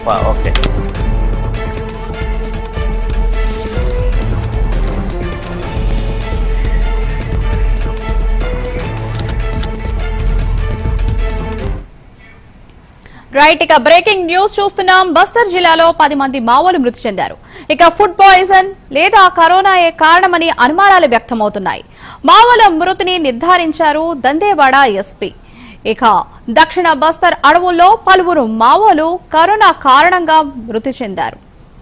రూప okay right ఇక breaking news చూస్తున్నాం బస్తర్ జిల్లాలో పది మంది మావోలు మృతి చెందారు ఇక ఫుడ్ పాయిజన్ లేదా కరోనాయే కారణమని అనుమానాలు వ్యక్తమవుతున్నాయి మావోల మృతిని నిర్ధారించారు దందేవాడ ఎస్పీ ఇక దక్షిణ బస్తర్ అడవుల్లో పలువురు మావోలు కరోనా కారణంగా మృతి చెందారు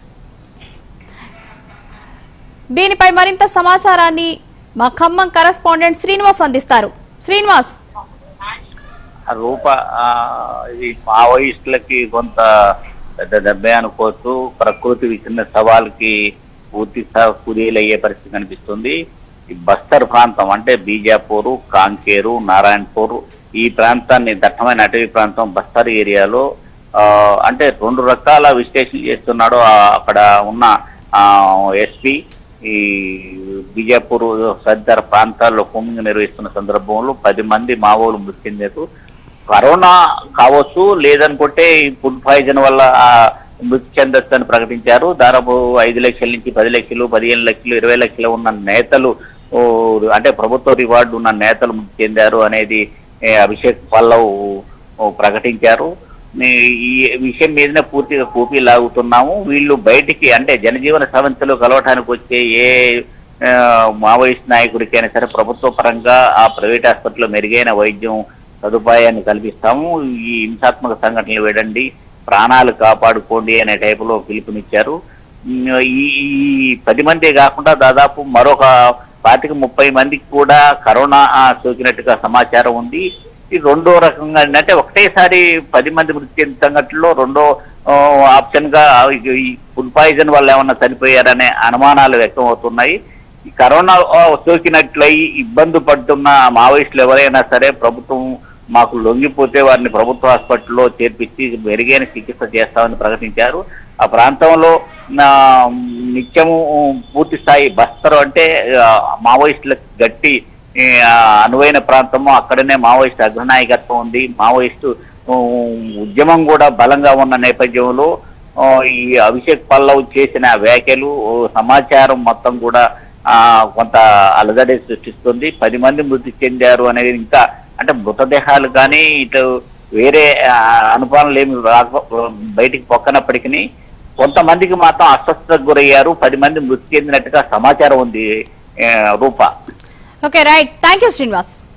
దీనిపై మరింత సమాచారాన్ని మా ఖమ్మం కరెస్పాండెంట్ శ్రీనివాస్ అందిస్తారు శ్రీనివాస్ ఆ రూప ఆ, ఈ మావోయిస్టులకి కొంత పెద్ద దెబ్బే అనుకోవచ్చు ప్రకృతి విచ్చిన సవాల్కి పూర్తి కుదేలయ్యే పరిస్థితి కనిపిస్తుంది ఈ బస్తర్ ప్రాంతం అంటే బీజాపూర్ కాంకేరు నారాయణపూర్ ఈ ప్రాంతాన్ని దట్టమైన అటవీ ప్రాంతం బస్తర్ ఏరియాలో ఆ, అంటే రెండు రకాల విశ్లేషణ చేస్తున్నాడు ఆ, అక్కడ ఉన్న ఎస్పీ ఈ బీజాపూర్ సర్దార్ ప్రాంతాల్లో కుమ్మింగ్ నిర్వహిస్తున్న సందర్భంలో పది మంది మావోలు మృతి చెందారు కరోనా కావచ్చు లేదనుకుంటే ఈ ఫుడ్ పాయిజన్ వల్ల ఆ, మృతి చెందొచ్చు అని ప్రకటించారు దాదాపు ఐదు లక్షల నుంచి పది లక్షలు పదిహేను లక్షలు ఇరవై లక్షలు ఉన్న నేతలు ఓ, అంటే ప్రభుత్వ రివార్డు ఉన్న నేతలు మృతి చెందారు అనేది ఏ, అభిషేక్ పల్లవ్ ఓ, ప్రకటించారు ఈ- ఈ విషయం మీదనే పూర్తిగా కూపీ లాగుతున్నాము వీళ్ళు బయటికి అంటే జనజీవన సమస్యలు కలవటానికి వచ్చే ఏ ఆ, మావోయిస్ట్ నాయకుడికైనా సరే ప్రభుత్వ పరంగా ఆ ప్రైవేట్ హాస్పిటల్లో మెరుగైన వైద్యం సదుపాయాన్ని కల్పిస్తాము ఈ హింసాత్మక సంఘటనలు వేడండి ప్రాణాలు కాపాడుకోండి అనే టైపులో పిలుపునిచ్చారు ఉమ్, ఈ ఈ పది మందే కాకుండా దాదాపు మరొక పాతిక ముప్పై మందికి కూడా కరోనా ఆ, సోకినట్టుగా సమాచారం ఉంది ఈ రెండో రకంగా అంటే ఒకటేసారి పది మంది మృతి చెందిన సంఘటనలో రెండో ఆ, ఆప్షన్ గా ఈ- ఈ ఫుడ్ పాయిజన్ వల్ల ఏమన్నా చనిపోయారనే అనుమానాలు వ్యక్తం అవుతున్నాయి ఈ కరోనా ఆ, సోకినట్లయి ఇబ్బంది పడుతున్న మావోయిస్టులు ఎవరైనా సరే ప్రభుత్వం మాకు లొంగిపోతే వారిని ప్రభుత్వ హాస్పిటల్లో చేర్పించి మెరుగైన చికిత్స చేస్తామని ప్రకటించారు ఆ ప్రాంతంలో నా నిత్యము పూర్తి స్థాయి బస్తరు అంటే ఆ, మావోయిస్టులకు గట్టి ఈ, ఆ, అనువైన ప్రాంతము అక్కడనే మావోయిస్ట్ అగ్రనాయకత్వం ఉంది మావోయిస్టు ఉ, ఉద్యమం కూడా బలంగా ఉన్న నేపథ్యంలో ఆ, ఈ అభిషేక్ పల్లవ్ చేసిన వ్యాఖ్యలు ఓ, సమాచారం మొత్తం కూడా ఆ కొంత అలజడి సృష్టిస్తుంది పది మంది మృతి చెందారు అనేది ఇంకా అంటే మృతదేహాలు కానీ ఇటు వేరే ఆ, అనుమానాలు ఏమి రాక బయటికి పొక్కనప్పటికీ కొంతమందికి మాత్రం అస్వస్థతకు గురయ్యారు పది మంది మృతి చెందినట్టుగా సమాచారం ఉంది ఆ, Roopa okay right thank you Srinivas